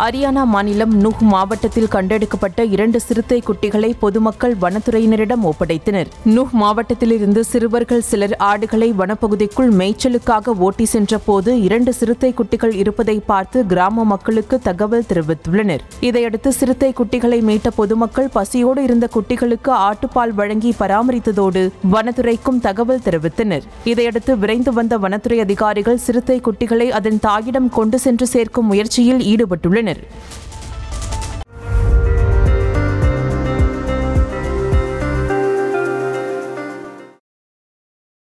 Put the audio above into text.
ஹரியானா மாநிலம் நுஹ் மாவட்டத்தில் கண்டெடுக்கப்பட்ட இரண்டு சிறுத்தை குட்டிகளை பொதுமக்கள் வனத்துறையினரிடம் ஒப்படைத்தனர் நுஹ் மாவட்டத்திலிருந்து சிறுவர்கள் சிலர் ஆடுகளை வனப்பகுதிக்குள் மேய்ச்சலுக்காக ஓட்டி சென்றபோது இரண்டு சிறுத்தை குட்டிகள் இருப்பதை பார்த்து கிராம மக்களுக்கு தகவல் தெரிவித்துள்ளனர் இதையடுத்து சிறுத்தை குட்டிகளை மீட்ட பொதுமக்கள் பசியோடு இருந்த குட்டிகளுக்கு ஆட்டுப்பால் வழங்கி பராமரித்ததோடு வனத்துறைக்கும் தகவல் தெரிவித்தனர் இதையடுத்து விரைந்து வந்த வனத்துறை அதிகாரிகள் சிறுத்தை குட்டிகளை அதன் தாயிடம் கொண்டு சென்று சேர்க்கும் முயற்சியில் ஈடுபட்டுள்ளனர்